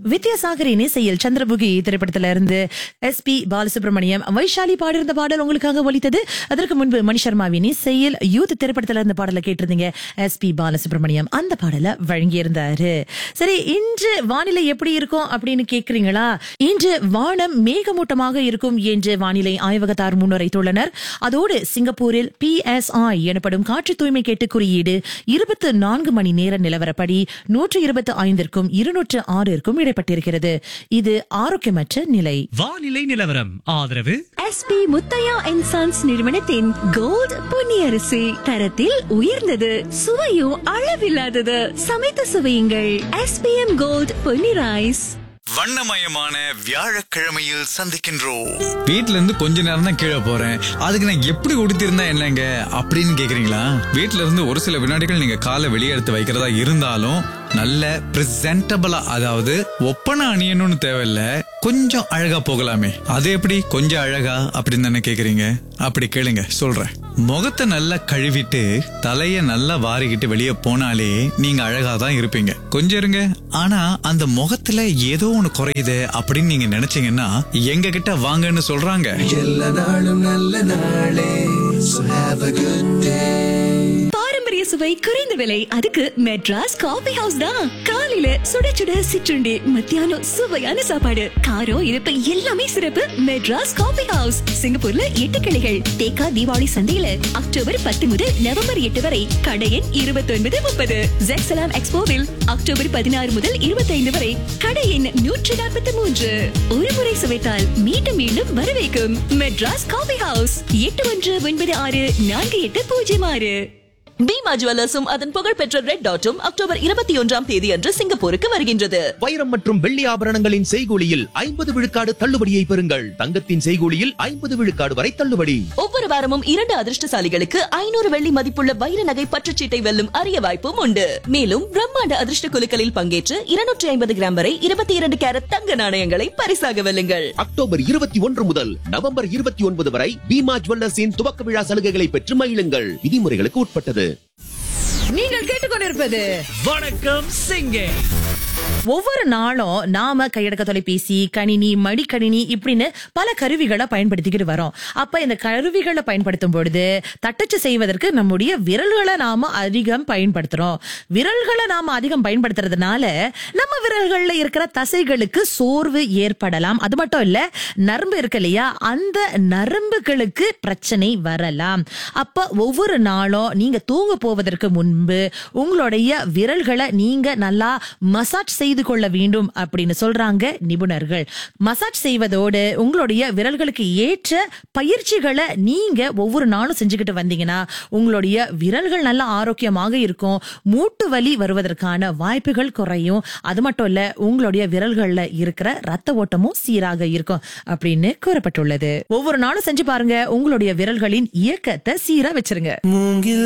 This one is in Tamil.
வித்யாசாகரின் இசையில் சந்திரமுகி திரைப்படத்துல இருந்து எஸ் பி பாலசுப்ரமணியம் வைஷாலி பாடியிருந்த பாடல் உங்களுக்காக ஒலித்தது அதற்கு முன்பு மணி சர்மாவின் இசையில் யூத் திரைப்படத்துல இருந்த பாடலை கேட்டிருந்தீங்க எஸ் பி பாலசுப்ரமணியம் அந்த பாடலை வழங்கியிருந்தாரு சரி இன்று வானிலை எப்படி இருக்கும் அப்படின்னு கேக்குறீங்களா இன்று வானம் மேகமூட்டமாக இருக்கும் என்று வானிலை ஆய்வகத்தார் முன்னுரைத்துள்ளனர் அதோடு சிங்கப்பூரில் பி எனப்படும் காற்று தூய்மை கேட்டு குறியீடு இருபத்து நான்கு மணி நேர நிலவரப்படி நூற்று இருபத்து ஐந்திற்கும் இருநூற்று ஆறிற்கும் இடைப்பட்டிருக்கிறது இது ஆரோக்கியமற்ற நிலை வானிலை நிலவரம் ஆதரவு எஸ்பி முத்தையா அண்ட் சன்ஸ் நிறுவனத்தின் கோல்ட் பொன்னியரிசி தரத்தில் உயர்ந்தது சுவையும் அளவில்லாதது சமைத்து சுவையுங்கள் எஸ்பிஎம் கோல்ட் பொன்னி ரைஸ் வண்ணமயமான வியாழக்கிழமையில் சந்திக்கின்றோம் வீட்ல இருந்து கொஞ்ச நேரம் தான் கீழே போறேன் அதுக்கு நான் எப்படி உடுத்திருந்தா என்னங்க அப்படின்னு கேக்குறீங்களா வீட்ல இருந்து ஒரு சில வினாடிகள் நீங்க காலை வெளியே எடுத்து வைக்கிறதா இருந்தாலும் நல்ல பிரசன்டபிளா அதாவது ஒப்பனை அணியணும்னு தேவையில்ல கொஞ்சம் அழகா போகலாமே அது எப்படி கொஞ்சம் அழகா அப்படின்னு தானே கேக்குறீங்க அப்படி கேளுங்க சொல்றேன் முகத்தை நல்லா கழுவிட்டு தலைய நல்லா வாரிக்கிட்டு வெளியே போனாலே நீங்க அழகா தான் இருப்பீங்க கொஞ்சம் இருங்க ஆனா அந்த முகத்துல ஏதோ ஒண்ணு குறையுது அப்படின்னு நீங்க நினைச்சீங்கன்னா எங்க கிட்ட வாங்கன்னு சொல்றாங்க பாரம்பரிய சுவை குறைந்த விலை அதுக்கு மெட்ராஸ் காபி ஹவுஸ் தான் காலையில சுட சுட சிற்றுண்டி மத்தியானம் சுவையான சாப்பாடு காரம் இனிப்பு எல்லாமே சிறப்பு மெட்ராஸ் காபி ஹவுஸ் சிங்கப்பூர்ல எட்டு கிளைகள் தேக்கா தீபாவளி சந்தையில அக்டோபர் பத்து முதல் நவம்பர் எட்டு வரை கடை எண் இருபத்தி ஒன்பது முப்பது ஜெக்சலாம் எக்ஸ்போவில் அக்டோபர் பதினாறு முதல் இருபத்தி ஐந்து வரை கடை எண் நூற்றி நாற்பத்தி மூன்று ஒரு முறை சுவைத்தால் மீண்டும் மீண்டும் வரவேற்கும் மெட்ராஸ் காபி ஹவுஸ் எட்டு ஒன்று ஒன்பது ஆறு நான்கு எட்டு பூஜ்ஜியம் ஆறு பீமா ஜுவல்லர்ஸும் அதன் புகழ்பெற்ற ரெட் டாட்டும் அக்டோபர் இருபத்தி ஒன்றாம் தேதி அன்று சிங்கப்பூருக்கு வருகின்றது வைரம் மற்றும் வெள்ளி ஆபரணங்களின் செய்கூலியில் ஐம்பது விழுக்காடு தள்ளுபடியை பெறுங்கள் தங்கத்தின் செய்கூலியில் ஐம்பது விழுக்காடு வரை தள்ளுபடி ஒவ்வொரு வாரமும் இரண்டு அதிர்ஷ்டசாலிகளுக்கு ஐநூறு வெள்ளி மதிப்புள்ள வைர நகை பற்றுச்சீட்டை வெல்லும் அரிய வாய்ப்பும் உண்டு மேலும் பிரம்மாண்ட அதிர்ஷ்ட குலுக்களில் பங்கேற்று இருநூற்றி ஐம்பது கிராம் வரை இருபத்தி இரண்டு கேரட் தங்க நாணயங்களை பரிசாக வெல்லுங்கள் அக்டோபர் இருபத்தி ஒன்று முதல் நவம்பர் இருபத்தி ஒன்பது வரை பீமா ஜுவல்லர்ஸின் துவக்க விழா சலுகைகளை பெற்று மகிழுங்கள் விதிமுறைகளுக்கு உட்பட்டது நீங்கள் கேட்டுக்கொண்டிருப்பது வணக்கம் சிங்கே ஒவ்வொரு நாளும் நாம கையடக்க தொலைபேசி கணினி மடிக்கணினி இப்படின்னு பல கருவிகளை பயன்படுத்திக்கிட்டு வரோம் அப்ப இந்த கருவிகளை பயன்படுத்தும் பொழுது தட்டச்சு செய்வதற்கு நம்முடைய விரல்களை நாம அதிகம் பயன்படுத்துறோம் விரல்களை நாம அதிகம் பயன்படுத்துறதுனால நம்ம விரல்கள்ல இருக்கிற தசைகளுக்கு சோர்வு ஏற்படலாம் அது மட்டும் இல்ல நரம்பு இருக்கு இல்லையா அந்த நரம்புகளுக்கு பிரச்சனை வரலாம் அப்ப ஒவ்வொரு நாளும் நீங்க தூங்க போவதற்கு முன்பு உங்களுடைய விரல்களை நீங்க நல்லா மசாஜ் செய்து கொள்ள வேண்டும் அப்படின்னு சொல்றாங்க நிபுணர்கள் மசாஜ் செய்வதோடு உங்களுடைய விரல்களுக்கு ஏற்ற பயிற்சிகளை நீங்க ஒவ்வொரு நாளும் செஞ்சுக்கிட்டு வந்தீங்கன்னா உங்களுடைய விரல்கள் நல்ல ஆரோக்கியமாக இருக்கும் மூட்டு வலி வருவதற்கான வாய்ப்புகள் குறையும் அது மட்டும் இல்ல உங்களுடைய விரல்கள்ல இருக்கிற ரத்த ஓட்டமும் சீராக இருக்கும் அப்படின்னு கூறப்பட்டுள்ளது ஒவ்வொரு நாளும் செஞ்சு பாருங்க உங்களுடைய விரல்களின் இயக்கத்தை சீரா வச்சிருங்க மூங்கில்